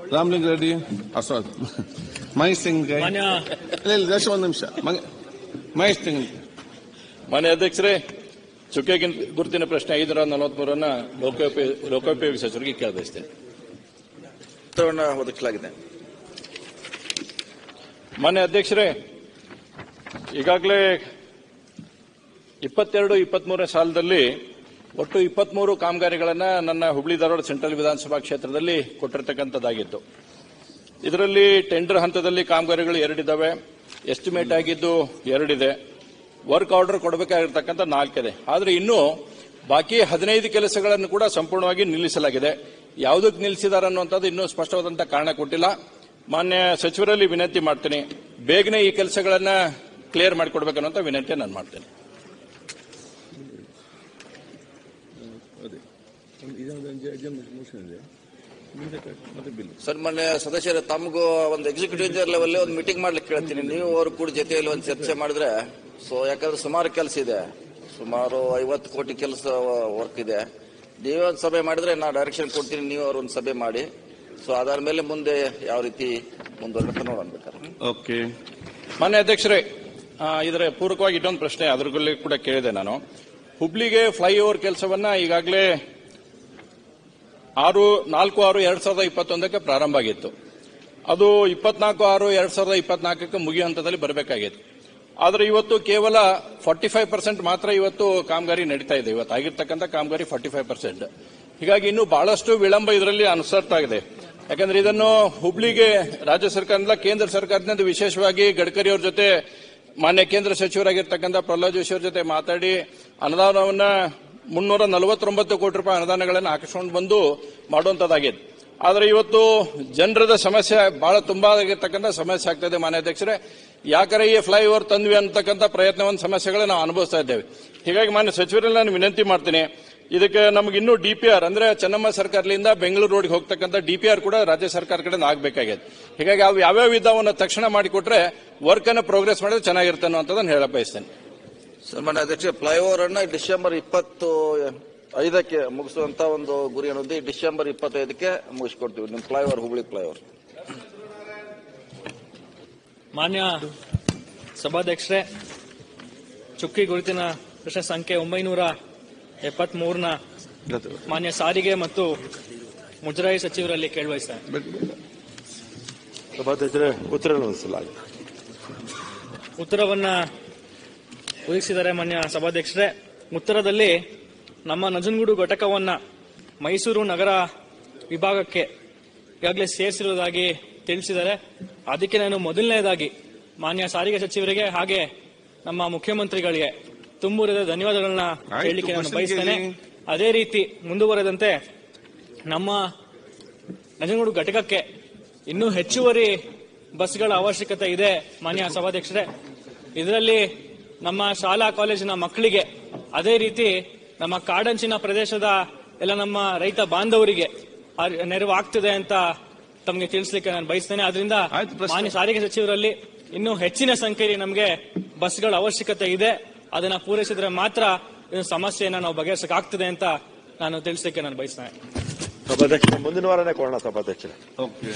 ರಾಮಲಿಂಗ ರೆಡ್ಡಿ ಅಸ್ವಾದ್ ಮಹೇಶ್ ಸಿಂಗ್ ಮಾನ್ಯ ಇಲ್ಲ ಇಲ್ಲ ಜಸ್ಟ್ ಒಂದು ನಿಮಿಷ ಮಗ- ಮಹೇಶ್ ಸಿಂಗ್ ಮಾನ್ಯ ಅಧ್ಯಕ್ಷರೇ ಚುಕ್ಕೆ ಗುರುತಿನ ಪ್ರಶ್ನೆ ಐದರ ನಲವತ್ಮೂರನ್ನ ಲೋಕೋಪಯೋಗಿ ಲೋಕೋಪಯೋಗಿ ಸಚಿವರಿಗೆ ಕೇಳಬಯಸ್ತೇನೆ ಉತ್ತರವನ್ನು ಒದಗಿಸಲಾಗಿದೆ ಮಾನ್ಯ ಅಧ್ಯಕ್ಷರೇ ಈಗಾಗಲೇ ಇಪ್ಪತ್ತೆರಡು ಇಪ್ಪತ್ಮೂರನೇ ಸಾಲದಲ್ಲಿ ಒಟ್ಟು ಇಪ್ಪತ್ಮೂರು ಕಾಮಗಾರಿಗಳನ್ನ ನನ್ನ ಹುಬ್ಳಿ ಧಾರವಾಡ ಸೆಂಟ್ರಲ್ ವಿಧಾನಸಭಾ ಕ್ಷೇತ್ರದಲ್ಲಿ ಕೊಟ್ಟಿರ್ತಕ್ಕಂಥದ್ದಾಗಿತ್ತು ಇದರಲ್ಲಿ ಟೆಂಡರ್ ಹಂತದಲ್ಲಿ ಕಾಮಗಾರಿಗಳು ಎರಡಿದ್ದಾವೆ ಎಸ್ಟಿಮೇಟ್ ಆಗಿದ್ದು ಎರಡಿದೆ ವರ್ಕ್ ಆರ್ಡರ್ ಕೊಡಬೇಕಾಗಿರ್ತಕ್ಕಂಥ ನಾಲ್ಕಿದೆ ಆದರೆ ಇನ್ನೂ ಬಾಕಿ ಹದಿನೈದು ಕೆಲಸಗಳನ್ನು ಕೂಡ ಸಂಪೂರ್ಣವಾಗಿ ನಿಲ್ಲಿಸಲಾಗಿದೆ ಯಾವುದಕ್ಕೆ ನಿಲ್ಲಿಸಿದ್ದಾರೆ ಅನ್ನುವಂಥದ್ದು ಇನ್ನೂ ಸ್ಪಷ್ಟವಾದಂಥ ಕಾರಣ ಕೊಟ್ಟಿಲ್ಲ ಮಾನ್ಯ ಸಚಿವರಲ್ಲಿ ವಿನಂತಿ ಮಾಡ್ತೀನಿ ಬೇಗನೆ ಈ ಕೆಲಸಗಳನ್ನ ಕ್ಲಿಯರ್ ಮಾಡಿಕೊಡ್ಬೇಕನ್ನುವಂಥ ವಿನಂತಿ ನಾನು ಮಾಡ್ತೇನೆ ಸನ್ಮಾನ್ಯ ಸದಸ್ಯರ ತಮಗೂ ಒಂದು ಎಕ್ಸಿಕ್ಯೂಟಿವ್ ಇಂಜಿನಿಯರ್ ಲೆವೆಲ್ ಒಂದು ಮೀಟಿಂಗ್ ಮಾಡ್ಲಿಕ್ಕೆ ಕೇಳ್ತೀನಿ ನೀವು ಅವರು ಕೂಡ ಜೊತೆಯಲ್ಲಿ ಒಂದು ಚರ್ಚೆ ಮಾಡಿದ್ರೆ ಸೊ ಯಾಕಂದ್ರೆ ಸುಮಾರು ಕೆಲಸ ಇದೆ ಸುಮಾರು ಐವತ್ತು ಕೋಟಿ ಕೆಲಸ ವರ್ಕ್ ಇದೆ ನೀವೇ ಒಂದು ಸಭೆ ಮಾಡಿದ್ರೆ ನಾ ಡೈರೆಕ್ಷನ್ ಕೊಡ್ತೀನಿ ನೀವು ಅವ್ರ ಒಂದು ಸಭೆ ಮಾಡಿ ಸೊ ಅದಾದ ಮೇಲೆ ಮುಂದೆ ಯಾವ ರೀತಿ ಮುಂದುವರೆದ ನೋಡೋಣ ಬೇಕಾದ್ರೆ ಓಕೆ ಮಾನ್ಯ ಅಧ್ಯಕ್ಷರೇ ಆ, ಇದರ ಪೂರಕವಾಗಿ ಇನ್ನೊಂದು ಪ್ರಶ್ನೆ ಅದ್ರಲ್ಲಿ ಕೂಡ ಕೇಳಿದೆ ನಾನು ಹುಬ್ಳಿಗೆ ಫ್ಲೈಓವರ್ ಕೆಲಸವನ್ನ ಈಗಾಗಲೇ ಆರು ನಾಲ್ಕು ಆರು ಎರಡ್ ಸಾವಿರದ ಇಪ್ಪತ್ತೊಂದಕ್ಕೆ ಪ್ರಾರಂಭ ಆಗಿತ್ತು ಅದು ಇಪ್ಪತ್ನಾಲ್ಕು ಆರು ಎರಡ್ ಸಾವಿರದ ಇಪ್ಪತ್ನಾಲ್ಕಕ್ಕೆ ಮುಗಿಯೋ ಹಂತದಲ್ಲಿ ಬರಬೇಕಾಗಿತ್ತು ಆದರೆ ಇವತ್ತು ಕೇವಲ ಫಾರ್ಟಿ ಫೈವ್ ಪರ್ಸೆಂಟ್ ಮಾತ್ರ ಇವತ್ತು ಕಾಮಗಾರಿ ನಡೀತಾ ಇದೆ ಇವತ್ತು ಆಗಿರ್ತಕ್ಕಂಥ ಕಾಮಗಾರಿ ಫಾರ್ಟಿ ಫೈವ್ ಪರ್ಸೆಂಟ್ ಹೀಗಾಗಿ ಇನ್ನೂ ಬಹಳಷ್ಟು ವಿಳಂಬ ಇದರಲ್ಲಿ ಅನುಸರ್ತಾ ಇದೆ ಯಾಕಂದ್ರೆ ಇದನ್ನು ಹುಬ್ಳಿಗೆ ರಾಜ್ಯ ಸರ್ಕಾರದಿಂದ ಕೇಂದ್ರ ಸರ್ಕಾರದಿಂದ ವಿಶೇಷವಾಗಿ ಗಡ್ಕರಿ ಅವ್ರ ಜೊತೆ ಮಾನ್ಯ ಕೇಂದ್ರ ಸಚಿವರಾಗಿರ್ತಕ್ಕಂಥ ಪ್ರಹ್ಲಾದ್ ಜೋಶಿ ಅವ್ರ ಜೊತೆ ಮಾತಾಡಿ ಅನುದಾನವನ್ನ ಮುನ್ನೂರ ನಲವತ್ತೊಂಬತ್ತು ಕೋಟಿ ರೂಪಾಯಿ ಅನುದಾನಗಳನ್ನು ಹಾಕಿಸ್ಕೊಂಡು ಬಂದು ಮಾಡುವಂತದ್ದಾಗಿದೆ ಆದರೆ ಇವತ್ತು ಜನರದ ಸಮಸ್ಯೆ ಬಹಳ ತುಂಬಾ ಆಗಿರ್ತಕ್ಕಂಥ ಸಮಸ್ಯೆ ಆಗ್ತದೆ ಮಾನ್ಯ ಅಧ್ಯಕ್ಷರೇ ಯಾಕರೆ ಈ ಫ್ಲೈಓವರ್ ತಂದ್ವಿ ಅಂತಕ್ಕಂಥ ಪ್ರಯತ್ನವನ್ನು ಸಮಸ್ಯೆಗಳನ್ನ ನಾವು ಅನುಭವಿಸ್ತಾ ಇದ್ದೇವೆ ಹೀಗಾಗಿ ಮಾನ್ಯ ಸಚಿವರಲ್ಲಿ ನಾನು ವಿನಂತಿ ಮಾಡ್ತೀನಿ ಇದಕ್ಕೆ ನಮ್ಗೆ ಇನ್ನೂ ಡಿಪಿಆರ್ ಅಂದ್ರೆ ಚೆನ್ನಮ್ಮ ಸರ್ಕಾರದಿಂದ ಬೆಂಗಳೂರು ರೋಡ್ಗೆ ಹೋಗ್ತಕ್ಕಂಥ ಡಿಪಿಆರ್ ಕೂಡ ರಾಜ್ಯ ಸರ್ಕಾರ ಕಡೆಯಿಂದ ಆಗಬೇಕಾಗಿದೆ ಹೀಗಾಗಿ ಅವು ಯಾವ್ಯಾವ ಇದಾವನ್ನ ತಕ್ಷಣ ಮಾಡಿಕೊಟ್ರೆ ವರ್ಕ್ ಅನ್ನು ಪ್ರೋಗ್ರೆಸ್ ಮಾಡಿದ್ರೆ ಚೆನ್ನಾಗಿರುತ್ತೆ ಅನ್ನೋಂಥದ್ದನ್ನು ಹೇಳ ಬಯಸ್ತೇನೆ ಸನ್ಮಾನ್ಯ ಅಧ್ಯಕ್ಷ ಫ್ಲೈಓವರ್ ಅನ್ನ ಡಿಸೆಂಬರ್ ಇಪ್ಪತ್ತು ಐದಕ್ಕೆ ಮುಗಿಸುವಂತ ಒಂದು ಗುರಿ ಅನ್ನೋದು ಡಿಸೆಂಬರ್ ಇಪ್ಪತ್ತೈದಕ್ಕೆ ಮುಗಿಸ್ಕೊಡ್ತೀವಿ ನಿಮ್ಮ ಫ್ಲೈಓವರ್ ಹುಬ್ಳಿ ಫ್ಲೈಓವರ್ ಮಾನ್ಯ ಸಭಾಧ್ಯಕ್ಷರೇ ಚುಕ್ಕಿ ಗುರುತಿನ ಪ್ರಶ್ನೆ ಸಂಖ್ಯೆ ಒಂಬೈನೂರ ಎಪ್ಪತ್ಮೂರನ ಮಾನ್ಯ ಸಾರಿಗೆ ಮತ್ತು ಮುಜರಾಯಿ ಸಚಿವರಲ್ಲಿ ಕೇಳಬಯಸ್ತೇನೆ ಸಭಾಧ್ಯಕ್ಷರೇ ಉತ್ತರ ಹೊಂದಿಸಲಾಗಿದೆ ಉತ್ತರವನ್ನ ಒದಗಿಸಿದ್ದಾರೆ ಮಾನ್ಯ ಸಭಾಧ್ಯಕ್ಷರೇ ಉತ್ತರದಲ್ಲಿ ನಮ್ಮ ನಂಜನಗೂಡು ಘಟಕವನ್ನ ಮೈಸೂರು ನಗರ ವಿಭಾಗಕ್ಕೆ ಈಗಾಗಲೇ ಸೇರಿಸಿರುವುದಾಗಿ ತಿಳಿಸಿದ್ದಾರೆ ಅದಕ್ಕೆ ನಾನು ಮೊದಲನೇದಾಗಿ ಮಾನ್ಯ ಸಾರಿಗೆ ಸಚಿವರಿಗೆ ಹಾಗೆ ನಮ್ಮ ಮುಖ್ಯಮಂತ್ರಿಗಳಿಗೆ ತುಂಬುರದ ಧನ್ಯವಾದಗಳನ್ನ ಆಯ್ತು, ಹೇಳಲಿಕ್ಕೆ ನಾನು question ಬಯಸ್ತೇನೆ ಕೇಳಿ. ಅದೇ ರೀತಿ ಮುಂದುವರೆದಂತೆ ನಮ್ಮ ನಂಜನಗೂಡು ಘಟಕಕ್ಕೆ ಇನ್ನೂ ಹೆಚ್ಚುವರಿ ಬಸ್ಗಳ ಅವಶ್ಯಕತೆ ಇದೆ ಮಾನ್ಯ ಸಭಾಧ್ಯಕ್ಷರೇ ಇದರಲ್ಲಿ ನಮ್ಮ ಶಾಲಾ ಕಾಲೇಜಿನ ಮಕ್ಕಳಿಗೆ ಅದೇ ರೀತಿ ನಮ್ಮ ಕಾಡಂಚಿನ ಪ್ರದೇಶದ ಎಲ್ಲ ನಮ್ಮ ರೈತ ಬಾಂಧವರಿಗೆ ಆ ನೆರವು ಆಗ್ತಿದೆ ಅಂತ ತಮಗೆ ತಿಳಿಸ್ಲಿಕ್ಕೆ ನಾನು ಬಯಸ್ತೇನೆ ಅದರಿಂದ ಆಯ್ತು, ಪ್ರಶ್ನೆ. ಮಾನ್ಯ ಸಾರಿಗೆ ಸಚಿವರಲ್ಲಿ ಇನ್ನೂ ಹೆಚ್ಚಿನ ಸಂಖ್ಯೆಯಲ್ಲಿ ನಮಗೆ ಬಸ್ಗಳ ಅವಶ್ಯಕತೆ ಇದೆ ಅದನ್ನ ಪೂರೈಸಿದ್ರೆ ಮಾತ್ರ ಇದು ಸಮಸ್ಯೆಯನ್ನ ನಾವು ಬಗೆಹರಿಸಕ್ಕಾಗ್ತದೆ ಅಂತ ನಾನು ತಿಳಿಸ್ಲಿಕ್ಕೆ ನಾನು ಬಯಸ್ತೇನೆ ಸಭಾಧ್ಯಕ್ಷರೇ ಮುಂದಿನ ವಾರನೇ ಕೊಡೋಣ ಸಭಾಧ್ಯಕ್ಷರೇ ಓಕೆ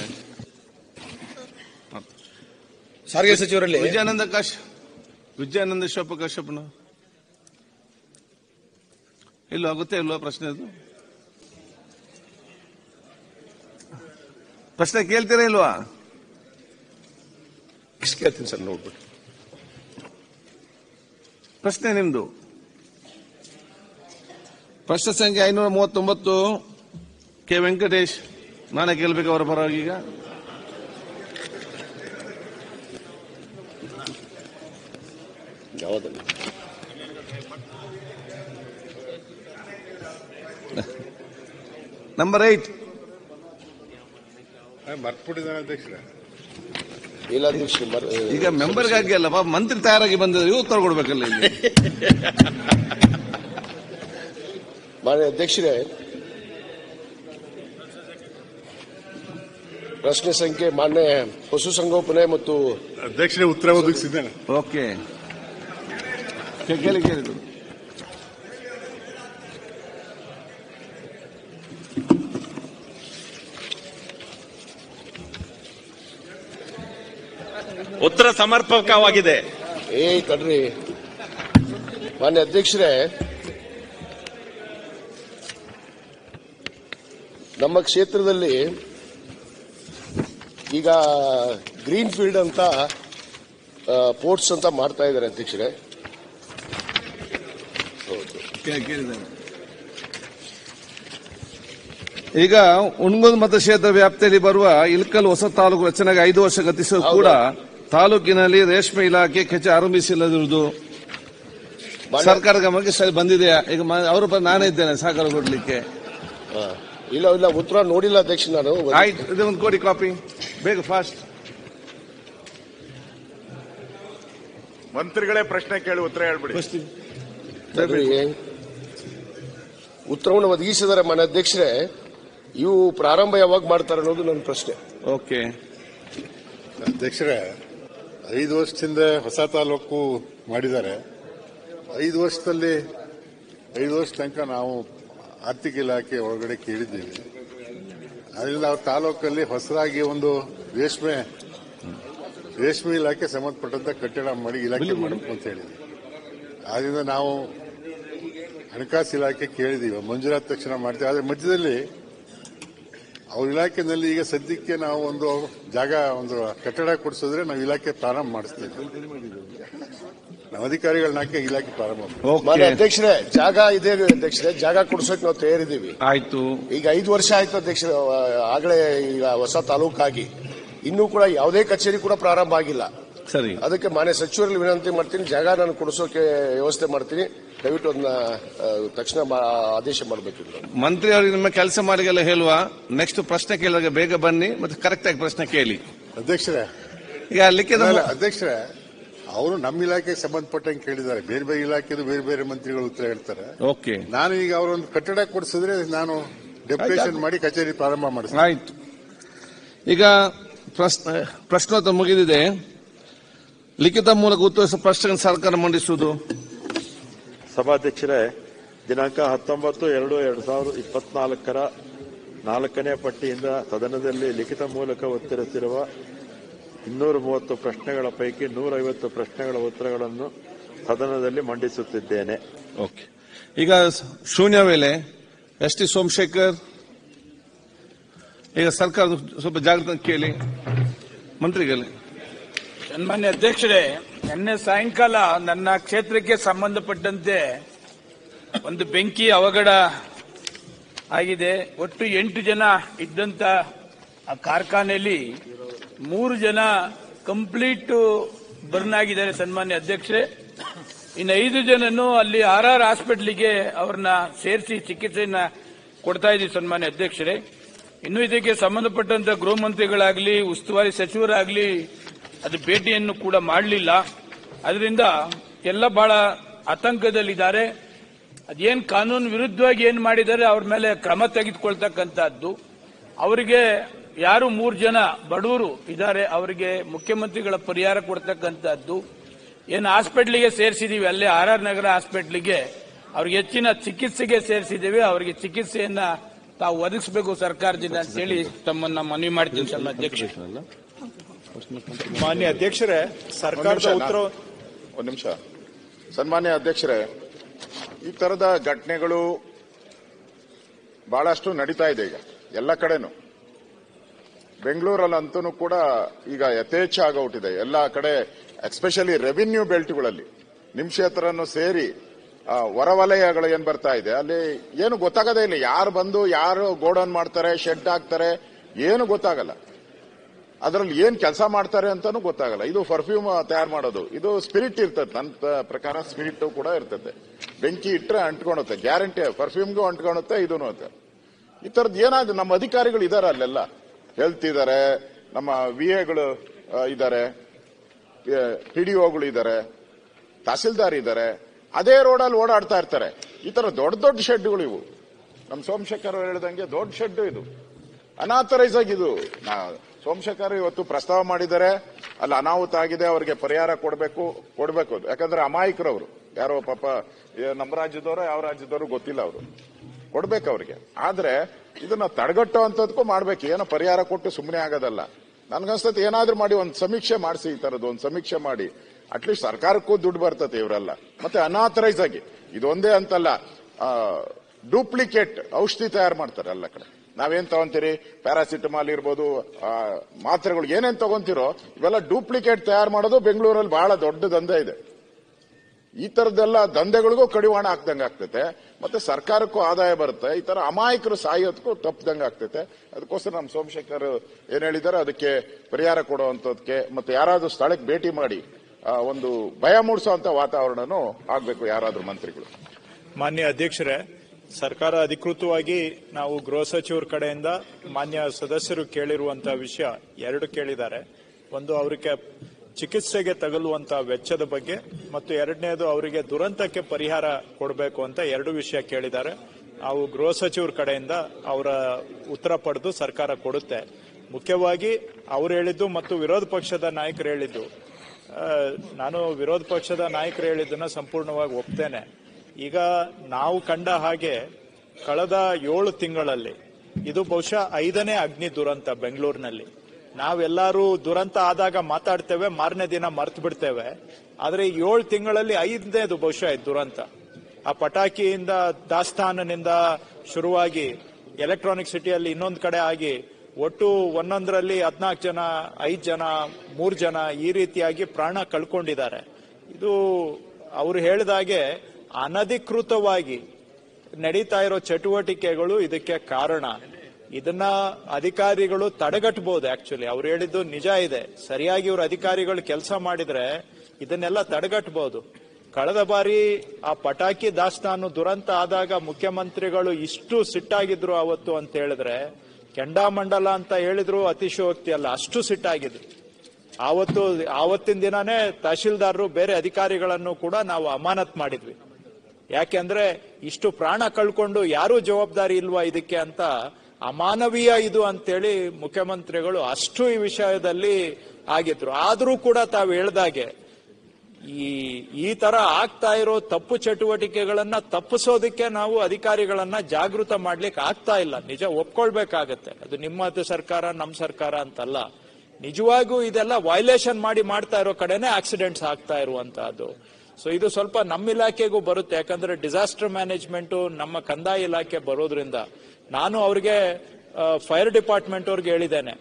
ಸಾರಿಗೆ ಸಚಿವರಲ್ಲಿ ವಿಜಯಾನಂದ ಕಾಶ್ ವಿಜಯಾನಂದ ಶಿವಪ್ಪ ಕಾಶ್ಯಪನ ಇಲ್ವಾ ಆಗುತ್ತೆ ಇಲ್ವಾ ಪ್ರಶ್ನೆ ಅದು ಪ್ರಶ್ನೆ ಕೇಳ್ತೀರಾ ಇಲ್ವಾ ಇಷ್ಟು ಕೇಳ್ತೀನಿ ಸರ್ ನೋಡ್ಬಿಟ್ಟು ಪ್ರಶ್ನೆ ನಿಮ್ದು ಪ್ರಶ್ನೆ ಸಂಖ್ಯೆ ಐನೂರ ಮೂವತ್ತೊಂಬತ್ತು ಕೆ ವೆಂಕಟೇಶ್ ನಾನೇ ಕೇಳ್ಬೇಕು ಅವರ ಪರವಾಗಿ ಈಗ ಯಾವುದಲ್ಲ ನಂಬರ್ ಏಟ್ ಮರ್ತ್ಬಿಟ್ಟಿದ್ದಾನೆ ಅಧ್ಯಕ್ಷರೇ ಇಲ್ಲ ಅಧ್ಯಕ್ಷ ಮರ್- ಈಗ ಮೆಂಬರ್ಗಾಗಿ ಅಲ್ಲ ಪಾಪ ಮಂತ್ರಿ ತಯಾರಾಗಿ ಬಂದಿದ್ರು ಇವ್ರು ಉತ್ತರ ಕೊಡ್ಬೇಕಲ್ಲ ಇಲ್ಲಿ ಮಾನ್ಯ ಅಧ್ಯಕ್ಷರೇ ಪ್ರಶ್ನೆ ಸಂಖ್ಯೆ ಮಾನ್ಯ ಪಶುಸಂಗೋಪನೆ ಮತ್ತು ಅಧ್ಯಕ್ಷರೇ ಉತ್ತರ ಒದಗಿಸಿದ್ದೇನೆ ಓಕೆ ಕೇಳಿ ಕೇಳಿದ್ರು ಉತ್ತರ ಸಮರ್ಪಕವಾಗಿದೆ ಏ ತಡ್ರಿ ಮಾನ್ಯ ಅಧ್ಯಕ್ಷರೇ ನಮ್ಮ ಕ್ಷೇತ್ರದಲ್ಲಿ ಈಗ ಗ್ರೀನ್ ಫೀಲ್ಡ್ ಅಂತ ಪೋರ್ಟ್ಸ್ ಅಂತ ಮಾಡ್ತಾ ಇದ್ದಾರೆ ಅಧ್ಯಕ್ಷರೇ ಈಗ ಉಣ್ಗುಲ್ ಮತಕ್ಷೇತ್ರ ವ್ಯಾಪ್ತಿಯಲ್ಲಿ ಬರುವ ಇಲ್ಕಲ್ ಹೊಸ ತಾಲೂಕು ರಚನೆಗೆ ಐದು ವರ್ಷ ಗತಿಸುವ ಕೂಡ ತಾಲೂಕಿನಲ್ಲಿ ರೇಷ್ಮೆ ಇಲಾಖೆ ಕೆಚ್ಚ ಆರಂಭಿಸಿಲ್ಲದಿರುವುದು ಮಾನ್ಯ- ಸರ್ಕಾರ ಗಮನಕ್ಕೆ ಸರಿ ಬಂದಿದೆಯಾ ಈಗ ಮ- ಅವರ ಪರ ನಾನೇ ಇದ್ದೇನೆ ಸಹಕಾರ ಕೊಡ್ಲಿಕ್ಕೆ ಹಾ. ಇಲ್ಲ ಇಲ್ಲ ಉತ್ತರ ನೋಡಿಲ್ಲ ಅಧ್ಯಕ್ಷ ನಾನು ಆಯ್ತು ಇದು ಒಂದು ಕೋಡಿ ಕಾಪಿ ಬೇಗ ಫಾಸ್ಟ್ ಮಂತ್ರಿಗಳೇ ಪ್ರಶ್ನೆ ಕೇಳಿ ಉತ್ತರ ಹೇಳ್ಬಿಡಿ ತಡ್ರಿ. ಉತ್ತರವನ್ನು ಒದಗಿಸಿದ್ದಾರೆ ಮಾನ್ಯ ಅಧ್ಯಕ್ಷರೇ ಇವು ಪ್ರಾರಂಭ ಯಾವಾಗ ಮಾಡ್ತಾರೆ ಅನ್ನೋದು ನನ್ನ ಪ್ರಶ್ನೆ ಓಕೆ ಅಧ್ಯಕ್ಷರೇ ಐದು ವರ್ಷದಿಂದ ಹೊಸ ತಾಲೂಕು ಮಾಡಿದ್ದಾರೆ ಐದು ವರ್ಷದಲ್ಲಿ ಐದು ವರ್ಷ ತನಕ ನಾವು ಆರ್ಥಿಕ ಇಲಾಖೆ ಒಳಗಡೆ ಕೇಳಿದ್ದೀವಿ ಅದರಿಂದ ಆ ತಾಲೂಕಲ್ಲಿ ಹೊಸದಾಗಿ ಒಂದು ರೇಷ್ಮೆ ರೇಷ್ಮೆ ಇಲಾಖೆ ಸಂಬಂಧಪಟ್ಟಂತ ಕಟ್ಟಡ ಮಾಡಿ ಇಲಾಖೆ ಮಾಡಬೇಕು ಅಂತ ಹೇಳಿದ್ವಿ ಆದ್ರಿಂದ ನಾವು ಹಣಕಾಸು ಇಲಾಖೆ ಕೇಳಿದೀವಿ ಮಂಜೂರಾದ ತಕ್ಷಣ ಮಾಡ್ತೀವಿ ಆದ್ರೆ ಮಧ್ಯದಲ್ಲಿ ಅವ್ರ ಇಲಾಖೆನಲ್ಲಿ ಈಗ ಸದ್ಯಕ್ಕೆ ನಾವು ಒಂದು ಜಾಗ ಒಂದು ಕಟ್ಟಡ ಕೊಡಿಸಿದ್ರೆ ನಾವು ಇಲಾಖೆ ಪ್ರಾರಂಭ ಮಾಡಿಸ್ತೀವಿ ನಾವು ಅಧಿಕಾರಿಗಳನ್ನ ಹಾಕಿ ಇಲಾಖೆ ಪ್ರಾರಂಭ ಮಾಡ್ತೀವಿ. ಓಕೆ ಮಾನ್ಯ ಅಧ್ಯಕ್ಷರೇ ಜಾಗ ಇದೆ ಅಧ್ಯಕ್ಷರೇ ಜಾಗ ಕೊಡಿಸೋಕೆ ನಾವು ತಯಾರಿದ್ದೀವಿ ಆಯ್ತು ಈಗ ಐದು ವರ್ಷ ಆಯ್ತು ಅಧ್ಯಕ್ಷರೇ ಆಗಲೇ ಈಗ ಹೊಸ ತಾಲೂಕಾಗಿ ಇನ್ನೂ ಕೂಡ ಯಾವುದೇ ಕಚೇರಿ ಕೂಡ ಪ್ರಾರಂಭ ಆಗಿಲ್ಲ ಸರಿ ಅದಕ್ಕೆ ಮಾನ್ಯ ಸಚಿವರಲ್ಲಿ ವಿನಂತಿ ಮಾಡ್ತೀನಿ ಜಾಗ ನಾನು ಕೊಡಿಸೋಕೆ ವ್ಯವಸ್ಥೆ ಮಾಡ್ತೀನಿ ದಯವಿಟ್ಟು ಅದನ್ನ ಆ, ತಕ್ಷಣ ಮಾ- ಆದೇಶ ಮಾಡಬೇಕು ಮಂತ್ರಿ ಅವರಿಗೆ ನಿಮ್ಮ ಕೆಲಸ ಮಾಡಿಗೆಲ್ಲ ಹೇಳುವ ನೆಕ್ಸ್ಟ್ ಪ್ರಶ್ನೆ ಕೇಳಿದಾಗ ಬೇಗ ಬನ್ನಿ ಮತ್ತೆ ಕರೆಕ್ಟ್ ಆಗಿ ಪ್ರಶ್ನೆ ಕೇಳಿ ಅಧ್ಯಕ್ಷರೇ ಈಗ ಲಿಖಿತ ಅಲ್ಲ, ಅಧ್ಯಕ್ಷರೇ ಅವರು ನಮ್ಮ ಇಲಾಖೆಗೆ ಸಂಬಂಧಪಟ್ಟಂಗೆ ಕೇಳಿದ್ದಾರೆ ಬೇರೆ ಬೇರೆ ಇಲಾಖೆದು ಬೇರೆ ಬೇರೆ ಮಂತ್ರಿಗಳು ಉತ್ತರ ಹೇಳ್ತಾರೆ ಓಕೆ ನಾನು ಈಗ ಅವರೊಂದು ಕಟ್ಟಡ ಕೊಡಿಸಿದ್ರೆ ನಾನು ಡೆಪ್ಯುಟೇಷನ್ ಮಾಡಿ ಕಚೇರಿ ಪ್ರಾರಂಭ ಮಾಡಿಸ್ತೀನಿ ಆಯ್ತು ಈಗ ಪ್ರಶ್ನೆ ಪ್ರಶ್ನೋತ್ತರ ಮುಗಿದಿದೆ ಲಿಖಿತ ಮೂಲಕ ಉತ್ತರಿಸುವ ಪ್ರಶ್ನೆಗಳನ್ನು ಸರ್ಕಾರ ಮಂಡಿಸುವುದು ಸಭಾಧ್ಯಕ್ಷರೇ ದಿನಾಂಕ ಹತ್ತೊಂಬತ್ತು ಎರಡು ಎರಡು ಸಾವಿರದ ಇಪ್ಪತ್ನಾಲ್ಕರ ನಾಲ್ಕನೇ ಪಟ್ಟಿಯಿಂದ ಸದನದಲ್ಲಿ ಲಿಖಿತ ಮೂಲಕ ಉತ್ತರಿಸಿರುವ ಇನ್ನೂರ ಮೂವತ್ತು ಪ್ರಶ್ನೆಗಳ ಪೈಕಿ ನೂರೈವತ್ತು ಪ್ರಶ್ನೆಗಳ ಉತ್ತರಗಳನ್ನು ಸದನದಲ್ಲಿ ಮಂಡಿಸುತ್ತಿದ್ದೇನೆ ಓಕೆ ಈಗ ಶೂನ್ಯ ವೇಳೆ ಎಸ್ ಟಿ ಸೋಮಶೇಖರ್ ಈಗ ಸರ್ಕಾರ ಸ್ವಲ್ಪ ಜಾಗ್ರತೆ ಕೇಳಿ ಮಂತ್ರಿಗಳೇ ಸನ್ಮಾನ್ಯ ಅಧ್ಯಕ್ಷರೇ ನಿನ್ನೆ ಸಾಯಂಕಾಲ ನನ್ನ ಕ್ಷೇತ್ರಕ್ಕೆ ಸಂಬಂಧಪಟ್ಟಂತೆ ಒಂದು ಬೆಂಕಿ ಅವಘಡ ಆಗಿದೆ ಒಟ್ಟು ಎಂಟು ಜನ ಇದ್ದಂತ ಆ ಕಾರ್ಖಾನೆಯಲ್ಲಿ ಮೂರು ಜನ ಕಂಪ್ಲೀಟ್ ಬರ್ನ್ ಆಗಿದ್ದಾರೆ ಸನ್ಮಾನ್ಯ ಅಧ್ಯಕ್ಷರೇ ಇನ್ನು ಐದು ಜನನು ಅಲ್ಲಿ ಆರ್ ಆರ್ ಹಾಸ್ಪಿಟ್ಲಿಗೆ ಅವ್ರನ್ನ ಸೇರಿಸಿ ಚಿಕಿತ್ಸೆಯನ್ನ ಕೊಡ್ತಾ ಇದ್ದೀವಿ ಸನ್ಮಾನ್ಯ ಅಧ್ಯಕ್ಷರೇ ಇನ್ನು ಇದಕ್ಕೆ ಸಂಬಂಧಪಟ್ಟಂತ ಗೃಹ ಮಂತ್ರಿಗಳಾಗಲಿ ಉಸ್ತುವಾರಿ ಸಚಿವರಾಗಲಿ ಅದು ಭೇಟಿಯನ್ನು ಕೂಡ ಮಾಡಲಿಲ್ಲ ಅದರಿಂದ ಎಲ್ಲ ಬಹಳ ಆತಂಕದಲ್ಲಿದ್ದಾರೆ ಅದೇನ್ ಕಾನೂನು ವಿರುದ್ಧವಾಗಿ ಏನ್ ಮಾಡಿದ್ದಾರೆ ಅವ್ರ ಮೇಲೆ ಕ್ರಮ ತೆಗೆದುಕೊಳ್ತಕ್ಕಂತಹದ್ದು ಅವರಿಗೆ ಯಾರು ಮೂರು ಜನ ಬಡವರು ಇದ್ದಾರೆ ಅವರಿಗೆ ಮುಖ್ಯಮಂತ್ರಿಗಳ ಪರಿಹಾರ ಕೊಡ್ತಕ್ಕಂತಹದ್ದು ಏನು ಹಾಸ್ಪಿಟ್ಲಿಗೆ ಸೇರಿಸಿದೀವಿ ಅಲ್ಲೇ ಆರ್ ಆರ್ ನಗರ ಹಾಸ್ಪಿಟ್ಲಿಗೆ ಅವ್ರಿಗೆ ಹೆಚ್ಚಿನ ಚಿಕಿತ್ಸೆಗೆ ಸೇರಿಸಿದ್ದೀವಿ ಅವರಿಗೆ ಚಿಕಿತ್ಸೆಯನ್ನ ತಾವು ಒದಗಿಸಬೇಕು ಸರ್ಕಾರದಿಂದ ಅಂತೇಳಿ ತಮ್ಮನ್ನ ಮನವಿ ಮಾಡ್ತೀನಿ ಸರ್ ಅಧ್ಯಕ್ಷ ಮಾನ್ಯ ಅಧ್ಯಕ್ಷರೇ ಸರ್ಕಾರದ ಉತ್ತರ ಒಂದು ನಿಮಿಷ ಸನ್ಮಾನ್ಯ ಅಧ್ಯಕ್ಷರೇ ಈ ತರದ ಘಟನೆಗಳು ಬಹಳಷ್ಟು ನಡೀತಾ ಇದೆ ಈಗ ಎಲ್ಲ ಕಡೆನೂ ಬೆಂಗಳೂರಲ್ಲಂತೂ ಕೂಡ ಈಗ ಯಥೇಚ್ಛ ಆಗೋಟಿದೆ ಎಲ್ಲ ಕಡೆ ಎಸ್ಪೆಷಲಿ ರೆವಿನ್ಯೂ ಬೆಲ್ಟ್ಗಳಲ್ಲಿ ನಿಮ್ ಕ್ಷೇತ್ರನು ಸೇರಿ ಆ, ಹೊರವಲಯಗಳು ಏನ್ ಬರ್ತಾ ಇದೆ ಅಲ್ಲಿ ಏನು ಗೊತ್ತಾಗದೇ ಇಲ್ಲ ಯಾರು ಬಂದು ಯಾರು ಗೋಡೌನ್ ಮಾಡ್ತಾರೆ ಶೆಡ್ ಹಾಕ್ತಾರೆ ಏನು ಗೊತ್ತಾಗಲ್ಲ ಅದರಲ್ಲಿ ಏನ್ ಕೆಲಸ ಮಾಡ್ತಾರೆ ಅಂತಾನು ಗೊತ್ತಾಗಲ್ಲ ಇದು ಪರ್ಫ್ಯೂಮ್ ತಯಾರು ಮಾಡೋದು ಇದು ಸ್ಪಿರಿಟ್ ಇರ್ತದೆ ನನ್ನ ಪ- ಪ್ರಕಾರ ಸ್ಪಿರಿಟ್ ಕೂಡ ಇರ್ತದೆ ಬೆಂಕಿ ಇಟ್ಟರೆ ಅಂಟ್ಕೊಳುತ್ತೆ ಗ್ಯಾರಂಟಿ ಪರ್ಫ್ಯೂಮ್ಗೂ ಅಂಟ್ಕೊಳುತ್ತೆ ಇದೂ ಅಂತ ಈ ತರದ್ ಏನಾದ್ರು ನಮ್ಮ ಅಧಿಕಾರಿಗಳು ಇದಾರೆ ಅಲ್ಲೆಲ್ಲ ಹೆಲ್ತ್ ಇದಾರೆ ನಮ್ಮ ವಿ ಎಗಳು ಇದ್ದಾರೆ ಪಿಡಿಒಗಳು ಇದ್ದಾರೆ ತಹಸೀಲ್ದಾರ್ ಇದ್ದಾರೆ ಅದೇ ರೋಡಲ್ಲಿ ಓಡಾಡ್ತಾ ಇರ್ತಾರೆ ಈ ತರ ದೊಡ್ಡ ದೊಡ್ಡ ಶೆಡ್ಗಳು ಇವು ನಮ್ಮ ಸೋಮಶೇಖರ್ ಅವ್ರು ಹೇಳ್ದಂಗೆ ದೊಡ್ಡ ಶೆಡ್ ಇದು ಅನಾಥರೈಸ್ ಆಗಿದು ನಾ ಸೋಮಶೇಖರ್ ಇವತ್ತು ಪ್ರಸ್ತಾವ ಮಾಡಿದ್ದಾರೆ ಅಲ್ಲಿ ಅನಾಹುತ ಆಗಿದೆ ಅವರಿಗೆ ಪರಿಹಾರ ಕೊಡಬೇಕು ಕೊಡಬೇಕು ಯಾಕಂದ್ರೆ ಅಮಾಯಕರವರು ಯಾರೋ ಪಾಪ ಏ, ನಮ್ಮ ರಾಜ್ಯದವರು ಯಾವ ರಾಜ್ಯದವರು ಗೊತ್ತಿಲ್ಲ ಅವರು ಕೊಡ್ಬೇಕು ಅವ್ರಿಗೆ ಆದ್ರೆ ಇದನ್ನ ತಡೆಗಟ್ಟೋ ಅಂತದಕ್ಕೂ ಮಾಡ್ಬೇಕು ಏನೋ ಪರಿಹಾರ ಕೊಟ್ಟು ಸುಮ್ಮನೆ ಆಗೋದಲ್ಲ ನನ್ಗನ್ಸ್ತತೆ ಏನಾದ್ರೂ ಮಾಡಿ ಒಂದು ಸಮೀಕ್ಷೆ ಮಾಡಿಸಿ ಈ ತರದ್ದು ಒಂದು ಸಮೀಕ್ಷೆ ಮಾಡಿ ಅಟ್ಲೀಸ್ಟ್ ಸರ್ಕಾರಕ್ಕೂ ದುಡ್ಡು ಬರ್ತದೆ ಇವರೆಲ್ಲ ಮತ್ತೆ ಅನಾಥರೈಸ್ ಆಗಿ ಇದೊಂದೇ ಅಂತಲ್ಲ ಡೂಪ್ಲಿಕೇಟ್ ಔಷಧಿ ತಯಾರು ಮಾಡ್ತಾರೆ ಎಲ್ಲ ಕಡೆ ನಾವೇನ್ ತಗೊಂತೀರಿ ಪ್ಯಾರಾಸಿಟಮಾಲ್ ಇರ್ಬೋದು ಆ, ಮಾತ್ರೆಗಳು ಏನೇನ್ ತಗೊಂತೀರೋ ಇವೆಲ್ಲ ಡೂಪ್ಲಿಕೇಟ್ ತಯಾರು ಮಾಡೋದು ಬೆಂಗಳೂರಲ್ಲಿ ಬಹಳ ದೊಡ್ಡ ದಂಧೆ ಇದೆ ಈ ತರದ್ದೆಲ್ಲ ದಂಧೆಗಳಿಗೂ ಕಡಿವಾಣ ಹಾಕ್ದಂಗೆ ಆಗ್ತೈತೆ ಮತ್ತೆ ಸರ್ಕಾರಕ್ಕೂ ಆದಾಯ ಬರುತ್ತೆ ಈ ತರ ಅಮಾಯಕರು ಸಾಯೋದಕ್ಕೂ ತಪ್ಪದಂಗೆ ಆಗ್ತೈತೆ ಅದಕ್ಕೋಸ್ಕರ ನಮ್ಮ ಸೋಮಶೇಖರ್ ಏನ್ ಹೇಳಿದ್ದಾರೆ ಅದಕ್ಕೆ ಪರಿಹಾರ ಕೊಡುವಂತದಕ್ಕೆ ಮತ್ತೆ ಯಾರಾದ್ರೂ ಸ್ಥಳಕ್ಕೆ ಭೇಟಿ ಮಾಡಿ ಆ, ಒಂದು ಭಯ ಮೂಡಿಸುವಂತ ವಾತಾವರಣನೂ ಆಗ್ಬೇಕು ಯಾರಾದ್ರೂ ಮಂತ್ರಿಗಳು ಮಾನ್ಯ ಅಧ್ಯಕ್ಷರೇ ಸರ್ಕಾರ ಅಧಿಕೃತವಾಗಿ ನಾವು ಗೃಹ ಸಚಿವರ ಕಡೆಯಿಂದ ಮಾನ್ಯ ಸದಸ್ಯರು ಕೇಳಿರುವಂತಹ ವಿಷಯ ಎರಡು ಕೇಳಿದ್ದಾರೆ ಒಂದು ಅವರಿಗೆ ಚಿಕಿತ್ಸೆಗೆ ತಗಲುವಂತಹ ವೆಚ್ಚದ ಬಗ್ಗೆ ಮತ್ತು ಎರಡನೇದು ಅವರಿಗೆ ದುರಂತಕ್ಕೆ ಪರಿಹಾರ ಕೊಡಬೇಕು ಅಂತ ಎರಡು ವಿಷಯ ಕೇಳಿದ್ದಾರೆ ನಾವು ಗೃಹ ಸಚಿವರ ಕಡೆಯಿಂದ ಅವರ ಉತ್ತರ ಪಡೆದು ಸರ್ಕಾರ ಕೊಡುತ್ತೆ ಮುಖ್ಯವಾಗಿ ಅವ್ರು ಹೇಳಿದ್ದು ಮತ್ತು ವಿರೋಧ ಪಕ್ಷದ ನಾಯಕರು ಹೇಳಿದ್ದು ಆ, ನಾನು ವಿರೋಧ ಪಕ್ಷದ ನಾಯಕರು ಹೇಳಿದ್ದನ್ನ ಸಂಪೂರ್ಣವಾಗಿ ಒಪ್ತೇನೆ ಈಗ ನಾವು ಕಂಡ ಹಾಗೆ ಕಳೆದ ಏಳು ತಿಂಗಳಲ್ಲಿ ಇದು ಬಹುಶಃ ಐದನೇ ಅಗ್ನಿ ದುರಂತ ಬೆಂಗಳೂರಿನಲ್ಲಿ ನಾವೆಲ್ಲರೂ ದುರಂತ ಆದಾಗ ಮಾತಾಡ್ತೇವೆ ಮಾರನೇ ದಿನ ಮರ್ತು ಬಿಡ್ತೇವೆ ಆದ್ರೆ ಈ ಏಳು ತಿಂಗಳಲ್ಲಿ ಐದನೇದು ಬಹುಶಃ ಇದು ದುರಂತ ಆ ಪಟಾಕಿಯಿಂದ ದಾಸ್ತಾನಿನಿಂದ ಶುರುವಾಗಿ ಎಲೆಕ್ಟ್ರಾನಿಕ್ ಸಿಟಿಯಲ್ಲಿ ಇನ್ನೊಂದು ಕಡೆ ಆಗಿ ಒಟ್ಟು ಒಂದೊಂದರಲ್ಲಿ ಹದ್ನಾಲ್ಕು ಜನ ಐದು ಜನ ಮೂರು ಜನ ಈ ರೀತಿಯಾಗಿ ಪ್ರಾಣ ಕಳ್ಕೊಂಡಿದ್ದಾರೆ ಇದು ಅವರು ಹೇಳಿದಾಗೆ ಅನಧಿಕೃತವಾಗಿ ನಡೀತಾ ಇರೋ ಚಟುವಟಿಕೆಗಳು ಇದಕ್ಕೆ ಕಾರಣ ಇದನ್ನ ಅಧಿಕಾರಿಗಳು ತಡೆಗಟ್ಟಬಹುದು ಆಕ್ಚುಲಿ ಅವ್ರು ಹೇಳಿದ್ದು ನಿಜ ಇದೆ ಸರಿಯಾಗಿ ಇವ್ರ ಅಧಿಕಾರಿಗಳು ಕೆಲಸ ಮಾಡಿದ್ರೆ ಇದನ್ನೆಲ್ಲ ತಡೆಗಟ್ಟಬಹುದು ಕಳೆದ ಬಾರಿ ಆ ಪಟಾಕಿ ದಾಸ್ತಾನು ದುರಂತ ಆದಾಗ ಮುಖ್ಯಮಂತ್ರಿಗಳು ಇಷ್ಟು ಸಿಟ್ಟಾಗಿದ್ರು ಅವತ್ತು ಅಂತ ಹೇಳಿದ್ರೆ ಕೆಂಡಾಮಂಡಲ ಅಂತ ಹೇಳಿದ್ರು ಅತಿಶಯೋಕ್ತಿ ಅಲ್ಲ ಅಷ್ಟು ಸಿಟ್ಟಾಗಿದ್ರು ಆವತ್ತು ಆವತ್ತಿನ ದಿನಾನೇ ತಹಶೀಲ್ದಾರರು ಬೇರೆ ಅಧಿಕಾರಿಗಳನ್ನು ಕೂಡ ನಾವು ಅಮಾನತ್ ಮಾಡಿದ್ವಿ ಯಾಕೆಂದ್ರೆ ಇಷ್ಟು ಪ್ರಾಣ ಕಳ್ಕೊಂಡು ಯಾರೂ ಜವಾಬ್ದಾರಿ ಇಲ್ವಾ ಇದಕ್ಕೆ ಅಂತ ಅಮಾನವೀಯ ಇದು ಅಂತೇಳಿ ಮುಖ್ಯಮಂತ್ರಿಗಳು ಅಷ್ಟು ಈ ವಿಷಯದಲ್ಲಿ ಆಗಿದ್ರು ಆದ್ರೂ ಕೂಡ ತಾವು ಹೇಳ್ದಾಗೆ ಈ ಈ ತರ ಆಗ್ತಾ ಇರೋ ತಪ್ಪು ಚಟುವಟಿಕೆಗಳನ್ನ ತಪ್ಪಿಸೋದಕ್ಕೆ ನಾವು ಅಧಿಕಾರಿಗಳನ್ನ ಜಾಗೃತ ಮಾಡ್ಲಿಕ್ಕೆ ಆಗ್ತಾ ಇಲ್ಲ ನಿಜ ಒಪ್ಕೊಳ್ಬೇಕಾಗತ್ತೆ ಅದು ನಿಮ್ಮದು ಸರ್ಕಾರ ನಮ್ಮ ಸರ್ಕಾರ ಅಂತಲ್ಲ ನಿಜವಾಗೂ ಇದೆಲ್ಲ ವೈಲೇಷನ್ ಮಾಡಿ ಮಾಡ್ತಾ ಇರೋ ಕಡೆನೆ ಆಕ್ಸಿಡೆಂಟ್ಸ್ ಆಗ್ತಾ ಇರುವಂತಹದ್ದು ಸೊ ಇದು ಸ್ವಲ್ಪ ನಮ್ಮ ಇಲಾಖೆಗೂ ಬರುತ್ತೆ ಯಾಕಂದ್ರೆ ಡಿಸಾಸ್ಟರ್ ಮ್ಯಾನೇಜ್ಮೆಂಟ್ ನಮ್ಮ ಕಂದಾಯ ಇಲಾಖೆ ಬರೋದ್ರಿಂದ ನಾನು ಅವ್ರಿಗೆ ಫೈರ್ ಡಿಪಾರ್ಟ್ಮೆಂಟ್ ಅವ್ರಿಗೆ ಹೇಳಿದ್ದೇನೆ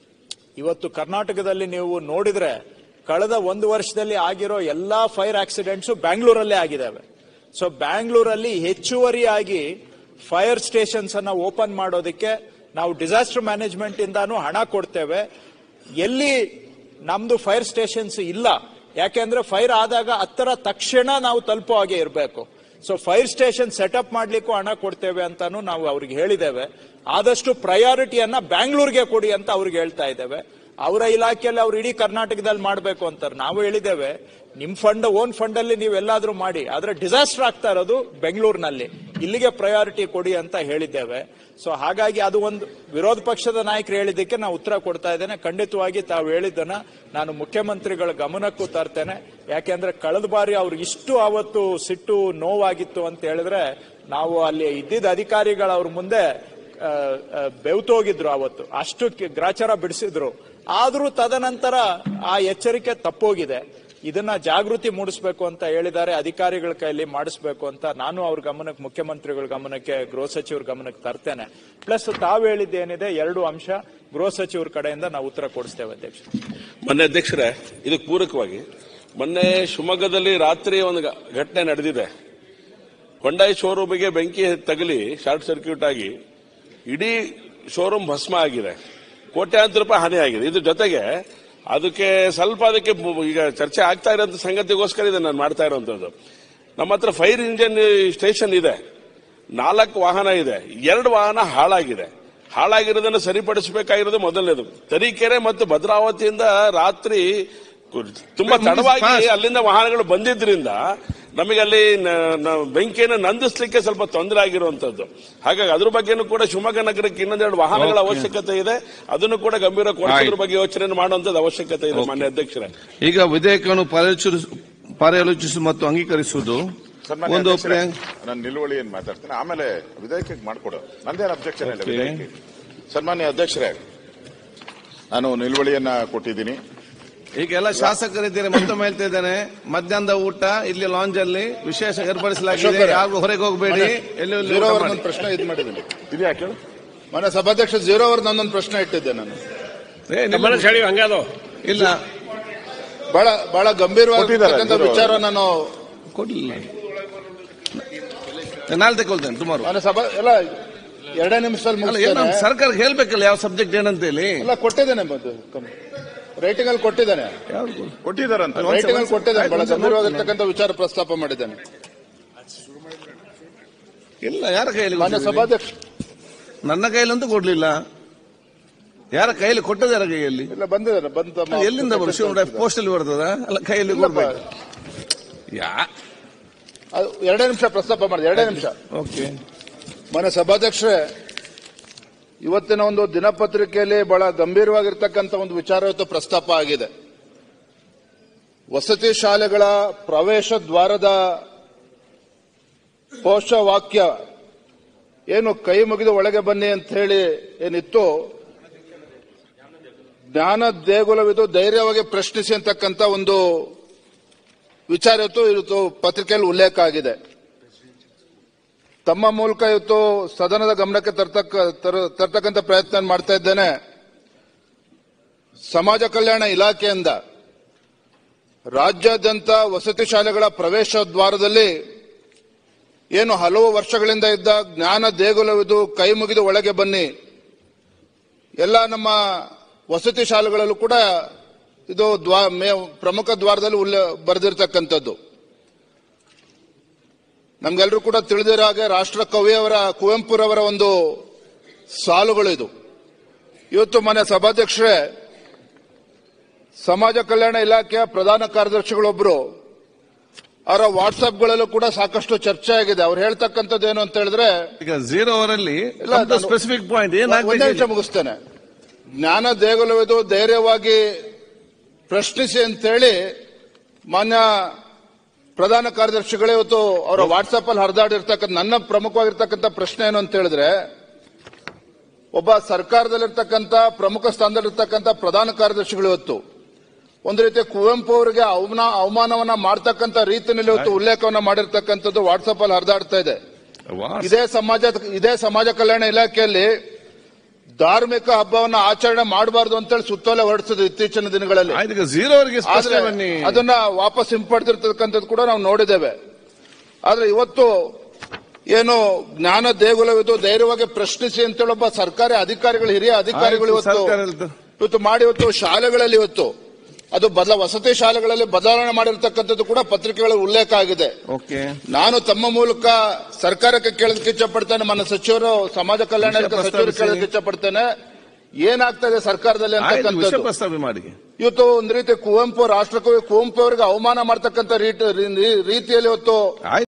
ಇವತ್ತು ಕರ್ನಾಟಕದಲ್ಲಿ ನೀವು ನೋಡಿದ್ರೆ ಕಳೆದ ಒಂದು ವರ್ಷದಲ್ಲಿ ಆಗಿರೋ ಎಲ್ಲಾ ಫೈರ್ ಆಕ್ಸಿಡೆಂಟ್ಸ್ ಬ್ಯಾಂಗ್ಳೂರಲ್ಲೇ ಆಗಿದ್ದಾವೆ ಸೊ ಬ್ಯಾಂಗ್ಳೂರಲ್ಲಿ ಹೆಚ್ಚುವರಿಯಾಗಿ ಫೈರ್ ಸ್ಟೇಷನ್ಸ್ ಅನ್ನ ಓಪನ್ ಮಾಡೋದಕ್ಕೆ ನಾವು ಡಿಸಾಸ್ಟರ್ ಮ್ಯಾನೇಜ್ಮೆಂಟ್ ಇಂದಾನು ಹಣ ಕೊಡ್ತೇವೆ ಎಲ್ಲಿ ನಮ್ದು ಫೈರ್ ಸ್ಟೇಷನ್ಸ್ ಇಲ್ಲ ಯಾಕೆಂದ್ರೆ ಫೈರ್ ಆದಾಗ ಹತ್ತರ ತಕ್ಷಣ ನಾವು ತಲುಪೋ ಹಾಗೆ ಇರಬೇಕು ಸೊ ಫೈರ್ ಸ್ಟೇಷನ್ ಸೆಟಪ್ ಮಾಡ್ಲಿಕ್ಕೂ ಹಣ ಕೊಡ್ತೇವೆ ಅಂತಾನು ನಾವು ಅವ್ರಿಗೆ ಹೇಳಿದ್ದೇವೆ ಆದಷ್ಟು ಪ್ರಯಾರಿಟಿಯನ್ನ ಬ್ಯಾಂಗ್ಳೂರ್ಗೆ ಕೊಡಿ ಅಂತ ಅವ್ರಿಗೆ ಹೇಳ್ತಾ ಇದ್ದೇವೆ ಅವರ ಇಲಾಖೆಯಲ್ಲಿ ಅವ್ರು ಇಡೀ ಕರ್ನಾಟಕದಲ್ಲಿ ಮಾಡಬೇಕು ಅಂತಾರೆ ನಾವು ಹೇಳಿದ್ದೇವೆ ನಿಮ್ ಫಂಡ್ ಓನ್ ಫಂಡ್ ಅಲ್ಲಿ ನೀವು ಎಲ್ಲಾದ್ರೂ ಮಾಡಿ ಆದ್ರೆ ಡಿಸಾಸ್ಟರ್ ಆಗ್ತಾ ಇರೋದು ಬೆಂಗಳೂರಿನಲ್ಲಿ ಇಲ್ಲಿಗೆ ಪ್ರಯಾರಿಟಿ ಕೊಡಿ ಅಂತ ಹೇಳಿದ್ದೇವೆ ಸೊ ಹಾಗಾಗಿ ಅದು ಒಂದು ವಿರೋಧ ಪಕ್ಷದ ನಾಯಕರು ಹೇಳಿದ್ದಕ್ಕೆ ನಾವು ಉತ್ತರ ಕೊಡ್ತಾ ಇದ್ದೇನೆ ಖಂಡಿತವಾಗಿ ತಾವು ಹೇಳಿದ್ದನ್ನ ನಾನು ಮುಖ್ಯಮಂತ್ರಿಗಳ ಗಮನಕ್ಕೂ ತರ್ತೇನೆ ಯಾಕೆಂದ್ರೆ ಕಳೆದ ಬಾರಿ ಅವ್ರಿಗೆ ಇಷ್ಟು ಅವತ್ತು ಸಿಟ್ಟು ನೋವಾಗಿತ್ತು ಅಂತ ಹೇಳಿದ್ರೆ ನಾವು ಅಲ್ಲಿ ಇದ್ದಿದ್ದ ಅಧಿಕಾರಿಗಳು ಅವ್ರ ಮುಂದೆ ಆ, ಆ, ಬೆವ್ತೋಗಿದ್ರು ಅವತ್ತು ಅಷ್ಟು ಕಿ- ಗ್ರಾಚಾರ ಬಿಡಿಸಿದ್ರು ಆದ್ರೂ ತದನಂತರ ಆ ಎಚ್ಚರಿಕೆ ತಪ್ಪೋಗಿದೆ ಇದನ್ನ ಜಾಗೃತಿ ಮೂಡಿಸಬೇಕು ಅಂತ ಹೇಳಿದ್ದಾರೆ ಅಧಿಕಾರಿಗಳ ಕೈಯಲ್ಲಿ ಮಾಡಿಸ್ಬೇಕು ಅಂತ ನಾನು ಅವ್ರ ಗಮನಕ್ಕೆ ಮುಖ್ಯಮಂತ್ರಿಗಳ ಗಮನಕ್ಕೆ ಗೃಹ ಸಚಿವರ ಗಮನಕ್ಕೆ ತರ್ತೇನೆ ಪ್ಲಸ್ ತಾವು ಹೇಳಿದ್ದೇನಿದೆ ಎರಡು ಅಂಶ ಗೃಹ ಸಚಿವರ ಕಡೆಯಿಂದ ನಾವು ಉತ್ತರ ಕೊಡಿಸ್ತೇವೆ ಅಧ್ಯಕ್ಷ ಮೊನ್ನೆ ಅಧ್ಯಕ್ಷರೇ ಇದಕ್ಕೆ ಪೂರಕವಾಗಿ ಮೊನ್ನೆ ಶಿವಮೊಗ್ಗದಲ್ಲಿ ರಾತ್ರಿ ಒಂದು ಘ- ಘಟನೆ ನಡೆದಿದೆ ಹೊಂಡಾಯಿ ಶೋರೂಮಿಗೆ ಬೆಂಕಿ ತಗಲಿ ಶಾರ್ಟ್ ಸರ್ಕ್ಯೂಟ್ ಆಗಿ ಇಡೀ ಶೋರೂಮ್ ಭಸ್ಮ ಆಗಿದೆ ಕೋಟ್ಯಾಂತರ ರೂಪಾಯಿ ಹಾನಿ ಆಗಿದೆ ಇದ್ರ ಜೊತೆಗೆ ಅದಕ್ಕೆ ಸ್ವಲ್ಪ ಅದಕ್ಕೆ ಮು- ಈಗ ಚರ್ಚೆ ಆಗ್ತಾ ಇರೋಂಥ ಸಂಗತಿಗೋಸ್ಕರ ಇದನ್ನ ನಾನು ಮಾಡ್ತಾ ಇರೋಂಥದ್ದು ನಮ್ಮ ಹತ್ರ ಫೈರ್ ಇಂಜಿನ್ ಸ್ಟೇಷನ್ ಇದೆ ನಾಲ್ಕು ವಾಹನ ಇದೆ ಎರಡು ವಾಹನ ಹಾಳಾಗಿದೆ ಹಾಳಾಗಿರೋದನ್ನು ಸರಿಪಡಿಸಬೇಕಾಗಿರೋದು ಮೊದಲನೇದು ತರೀಕೆರೆ ಮತ್ತು ಭದ್ರಾವತಿಯಿಂದ ರಾತ್ರಿ ಕು- ತುಂಬಾ ತಡವಾಗಿ ಅಲ್ಲಿಂದ ವಾಹನಗಳು ಬಂದಿದ್ರಿಂದ ನಮಗೆ ಅಲ್ಲಿ ನ- ನ- ಬೆಂಕಿಯನ್ನು ನಂದಿಸ್ಲಿಕ್ಕೆ ಸ್ವಲ್ಪ ತೊಂದರೆ ಆಗಿರುವಂತದ್ದು ಹಾಗಾಗಿ ಅದ್ರ ಬಗ್ಗೆನೂ ಕೂಡ ಶಿವಮೊಗ್ಗ ನಗರಕ್ಕೆ ಇನ್ನೊಂದೆರಡು ವಾಹನಗಳ Okay. ಅವಶ್ಯಕತೆ ಇದೆ ಅದನ್ನು ಕೂಡ ಗಂಭೀರ ಕೊಡಿಸೋದ್ರ ಬಗ್ಗೆ ಯೋಚನೆ ಮಾಡುವಂತದ್ದು ಅವಶ್ಯಕತೆ ಇದೆ ಮಾನ್ಯ ಅಧ್ಯಕ್ಷರೇ ಈಗ ವಿಧೇಯಕವನ್ನು ಪರ್ಯಾಲೋಚಿಸ- ಪರ್ಯಾಲೋಚಿಸಿ ಮತ್ತು ಅಂಗೀಕರಿಸುವುದು ಸನ್ಮಾನ್ಯ ಒಂದು ಅಧ್ಯಕ್ಷರೇ, ಪ್ರಿಯಾಂಕ್ ನಾನು ನಿಲುವಳಿಯನ್ನು ಮಾತಾಡ್ತೇನೆ ಆಮೇಲೆ ವಿಧೇಯಕಕ್ಕೆ ಮಾಡ್ಕೊಡು ನಂದೇನು ಅಬ್ಜೆಕ್ಷನ್ ಇಲ್ಲ Okay. ವಿಧೇಯಕಕ್ಕೆ ಸನ್ಮಾನ್ಯ ಅಧ್ಯಕ್ಷರೇ ನಾನು ನಿಲುವಳಿಯನ್ನ ಕೊಟ್ಟಿದ್ದೀನಿ ಈಗೆಲ್ಲ ಶಾಸಕರಿದ್ದೀರಿ ಮತ್ತೊಮ್ಮೆ ಹೇಳ್ತಾ ಇದ್ದೇನೆ ಮಧ್ಯಾಹ್ನದ ಊಟ ಇಲ್ಲಿ ಲಾಂಜ್ ಅಲ್ಲಿ ವಿಶೇಷ ಏರ್ಪಡಿಸಲಾಗಿದೆ ಅಶೋಕರೇ. ಯಾರಿಗೂ ಹೊರಗೆ ಹೋಗಬೇಡಿ ಎಲ್ಲಿ ಎಲ್ಲಿ ಜೀರೋ ಊಟ ಅವರ್ ಮಾಡಿ. ಒಂದು ಪ್ರಶ್ನೆ ಇದು ಮಾಡಿದ್ದೀನಿ ಇದು ಯಾಕೆ ಹೇಳು? ಮನೆ ಸಭಾಧ್ಯಕ್ಷ ಜೀರೋ ಅವರ್ ನನ್ನೊಂದು ಪ್ರಶ್ನೆ ಇಟ್ಟಿದ್ದೆ ನಾನು ಏ, ನಿಲ್ಲ. ಇಲ್ಲ ಬಹಳ ಬಹಳ ಗಂಭೀರವಾಗಿರ್ತಕ್ಕಂಥ ಕೊಟ್ಟಿದ್ದಾರೆ, zero ವಿಚಾರ ನಾನು ಕೊಡ್ಲಿಲ್ಲ ನಾಳೆ ತಗೊಳ್ತೇನೆ ತುಮಾರು ಮನೆ ಸಭಾ ಎಲ್ಲ ಎರಡೇ ನಿಮಿಷದಲ್ಲಿ ಅಲ್ಲ ಏನು ಮುಗಿಸ್ತೇನೆ ಸರ್ಕಾರಕ್ಕೆ ಹೇಳ್ಬೇಕಲ್ಲ ಯಾವ ಸಬ್ಜೆಕ್ಟ್ ಏನಂತ ಹೇಳಿ ಎಲ್ಲ ಕೊಟ್ಟಿದ್ದೇನೆ ರೈಟಿಂಗ್ ಅಲ್ಲಿ ಕೊಟ್ಟಿದ್ದೇನೆ ಯಾವ್ದು? ಕೊಟ್ಟಿದ್ದಾರಂತ ಒಂದ್ ರೈಟಿಂಗ್ ಅಲ್ಲಿ ಸಲ- ಕೊಟ್ಟಿದ್ದೇನೆ ಬಹಳ ಒಂದ್ ಸಲ ಗಂಭೀರವಾಗಿರ್ತಕ್ಕಂಥ ವಿಚಾರ ಪ್ರಸ್ತಾಪ ಮಾಡಿದ್ದೇನೆ ಇಲ್ಲ ಯಾರ ಕೈಯಲ್ಲಿ ಮಾನ್ಯ ಕೊಟ್ಟಿದ್ದೀರಿ? ಸಭಾಧ್ಯಕ್ಷ ನನ್ನ ಕೈಯಲ್ಲಂತೂ ಕೊಡ್ಲಿಲ್ಲ ಯಾರ ಕೈಯಲ್ಲಿ ಕೊಟ್ಟದ ಯಾರ ಕೈಯಲ್ಲಿ ಇಲ್ಲ ಬಂದಿದ್ದಾರೆ ಬಂದ ಅದು ಎಲ್ಲಿಂದ ಬರು ಶಿವ ಪೋಸ್ಟ್ ಅಲ್ಲಿ ಬರ್ತದ ಅಲ್ಲ ಕೈಯಲ್ಲಿ ಕೊಡ್ಬೇಕು ಯಾ ಅದು ಎರಡೇ ನಿಮಿಷ ಪ್ರಸ್ತಾಪ ಮಾಡಿದೆ ಎರಡೇ ನಿಮಿಷ ಓಕೆ ಮನೆ ಸಭಾಧ್ಯಕ್ಷರೇ ಇವತ್ತಿನ ಒಂದು ದಿನಪತ್ರಿಕೆಯಲ್ಲಿ ಬಹಳ ಗಂಭೀರವಾಗಿರ್ತಕ್ಕಂಥ ಒಂದು ವಿಚಾರ ಇವತ್ತು ಪ್ರಸ್ತಾಪ ಆಗಿದೆ ವಸತಿ ಶಾಲೆಗಳ ಪ್ರವೇಶ ದ್ವಾರದ ಘೋಷವಾಕ್ಯ ಏನು ಕೈ ಮುಗಿದು ಒಳಗೆ ಬನ್ನಿ ಅಂತ ಹೇಳಿ ಏನಿತ್ತು ಜ್ಞಾನ ದೇಗುಲವಿದು ಧೈರ್ಯವಾಗಿ ಪ್ರಶ್ನಿಸಿ ಅಂತಕ್ಕಂಥ ಒಂದು ವಿಚಾರ ಇವತ್ತು ಇವತ್ತು ಪತ್ರಿಕೆಯಲ್ಲಿ ಉಲ್ಲೇಖ ಆಗಿದೆ ತಮ್ಮ ಮೂಲಕ ಇವತ್ತು ಸದನದ ಗಮನಕ್ಕೆ ತರ್ತಕ್ಕ ತರ- ತರ್ತಕ್ಕಂಥ ಪ್ರಯತ್ನ ಮಾಡ್ತಾ ಇದ್ದೇನೆ ಸಮಾಜ ಕಲ್ಯಾಣ ಇಲಾಖೆಯಿಂದ ರಾಜ್ಯಾದ್ಯಂತ ವಸತಿ ಶಾಲೆಗಳ ಪ್ರವೇಶ ದ್ವಾರದಲ್ಲಿ ಏನು ಹಲವು ವರ್ಷಗಳಿಂದ ಇದ್ದ ಜ್ಞಾನ ದೇಗುಲವಿದು ಕೈ ಮುಗಿದು ಒಳಗೆ ಬನ್ನಿ ಎಲ್ಲ ನಮ್ಮ ವಸತಿ ಶಾಲೆಗಳಲ್ಲೂ ಕೂಡ ಇದು ದ್ವಾ ಮೇ- ಪ್ರಮುಖ ದ್ವಾರದಲ್ಲಿ ಉಲ್ಲೆ ಬರೆದಿರ್ತಕ್ಕಂಥದ್ದು ನಮ್ಗೆಲ್ಲರೂ ಕೂಡ ತಿಳಿದಿರೋ ಹಾಗೆ ರಾಷ್ಟ್ರ ಕವಿಯವರ ಕುವೆಂಪುರವರ ಒಂದು ಸಾಲುಗಳು ಇದು ಇವತ್ತು ಮನೆ ಸಭಾಧ್ಯಕ್ಷರೇ ಸಮಾಜ ಕಲ್ಯಾಣ ಇಲಾಖೆಯ ಪ್ರಧಾನ ಕಾರ್ಯದರ್ಶಿಗಳೊಬ್ಬರು ಅವರ ವಾಟ್ಸ್ಆಪ್ಗಳಲ್ಲೂ ಕೂಡ ಸಾಕಷ್ಟು ಚರ್ಚೆ ಆಗಿದೆ ಅವ್ರು ಹೇಳ್ತಕ್ಕಂಥದ್ದು ಏನು ಅಂತ ಹೇಳಿದ್ರೆ ಈಗ ಝೀರೋ ಅವರಲ್ಲಿ ಇಲ್ಲ, ನಾನು- ಸ್ಪೆಸಿಫಿಕ್ ಪಾಯಿಂಟ್ ಒಂದೇ ನಿಮಿಷ ಏನಾಗಬೇಕು ಮುಗಿಸ್ತೇನೆ ಜ್ಞಾನ ದೇಗುಲವಿದು ಧೈರ್ಯವಾಗಿ ಪ್ರಶ್ನಿಸಿ ಅಂತೇಳಿ ಮಾನ್ಯ ಪ್ರಧಾನ ಕಾರ್ಯದರ್ಶಿಗಳೇ ಇವತ್ತು ಅವರ ವಾಟ್ಸ್ಆಪ್ ಅಲ್ಲಿ ಹರಿದಾಡಿರ್ತಕ್ಕಂಥ ನನ್ನ ಪ್ರಮುಖವಾಗಿರ್ತಕ್ಕಂಥ ಪ್ರಶ್ನೆ ಏನು ಅಂತ ಹೇಳಿದ್ರೆ ಒಬ್ಬ ಸರ್ಕಾರದಲ್ಲಿರ್ತಕ್ಕಂಥ ಪ್ರಮುಖ ಸ್ಥಾನದಲ್ಲಿರ್ತಕ್ಕಂಥ ಪ್ರಧಾನ ಕಾರ್ಯದರ್ಶಿಗಳು ಇವತ್ತು ಒಂದು ರೀತಿ ಕುವೆಂಪು ಅವರಿಗೆ ಅವಮಾನ ಅವಮಾನವನ್ನ ಮಾಡ್ತಕ್ಕಂಥ ರೀತಿಯಲ್ಲಿ ಇವತ್ತು ಉಲ್ಲೇಖವನ್ನ ಮಾಡಿರ್ತಕ್ಕಂಥದ್ದು ವಾಟ್ಸ್ಆಪ್ ಅಲ್ಲಿ ಹರಿದಾಡ್ತಾ ಇದೆ ಇದೇ ಸಮಾಜ ಇದೇ ಸಮಾಜ ಕಲ್ಯಾಣ ಇಲಾಖೆಯಲ್ಲಿ ಧಾರ್ಮಿಕ ಹಬ್ಬವನ್ನ ಆಚರಣೆ ಮಾಡಬಾರದು ಅಂತೇಳಿ ಸುತ್ತೋಲೆ ಹೊರಡಿಸಿದ್ರು ಇತ್ತೀಚಿನ ದಿನಗಳಲ್ಲಿ ಆಯ್ತು ಈಗ ಝೀರೋ ಅವರಿಗೆ ಸ್ಪಷ್ಟ ಆದ್ರೆ ಬನ್ನಿ ಅದನ್ನ ವಾಪಸ್ ಹಿಂಪಡೆದಿರ್ತಕ್ಕಂಥದ್ದು ಕೂಡ ನಾವು ನೋಡಿದ್ದೇವೆ ಆದ್ರೆ ಇವತ್ತು ಏನು ಜ್ಞಾನ ದೇಗುಲವಿದು ಧೈರ್ಯವಾಗಿ ಪ್ರಶ್ನಿಸಿ ಅಂತೇಳಿ ಒಬ್ಬ ಸರ್ಕಾರಿ ಅಧಿಕಾರಿಗಳು ಹಿರಿಯ ಅಧಿಕಾರಿಗಳು ಆಯ್ತು, ಇವತ್ತು ಸರ್ಕಾರ ಇವತ್ತು ಮಾಡಿ ಇವತ್ತು ಶಾಲೆಗಳಲ್ಲಿ ಇವತ್ತು ಅದು ಬದಲ ವಸತಿ ಶಾಲೆಗಳಲ್ಲಿ ಬದಲಾವಣೆ ಮಾಡಿರ್ತಕ್ಕಂಥದ್ದು ಕೂಡ ಪತ್ರಿಕೆಗಳಲ್ಲಿ ಉಲ್ಲೇಖ ಆಗಿದೆ ಓಕೆ ನಾನು ತಮ್ಮ ಮೂಲಕ ಸರ್ಕಾರಕ್ಕೆ ಕೇಳೋದಕ್ಕೆ ಇಚ್ಛಪಡ್ತೇನೆ ನನ್ನ ಸಚಿವರು ಸಮಾಜ ಕಲ್ಯಾಣ ವಿಷಯ ಇಲಾಖೆ ಸಚಿವರು ಪ್ರಸ್ತಾಪಿಸಿ. ಕೇಳೋದಕ್ಕೆ ಇಚ್ಛಪಡ್ತೇನೆ ಏನಾಗ್ತಾ ಇದೆ ಸರ್ಕಾರದಲ್ಲಿ ಆಯ್ತು ವಿಷಯ ಅಂತಕ್ಕಂಥದ್ದು ಪ್ರಸ್ತಾಪ ಮಾಡಿ ಇವತ್ತು ಒಂದು ರೀತಿ ಕುವೆಂಪು ರಾಷ್ಟ್ರಕವಿ ಕುವೆಂಪು ಅವರಿಗೆ ಅವಮಾನ ಮಾಡ್ತಕ್ಕಂಥ ರೀತಿ- ರೀತಿಯಲ್ಲಿ ಇವತ್ತು ಆಯ್ತು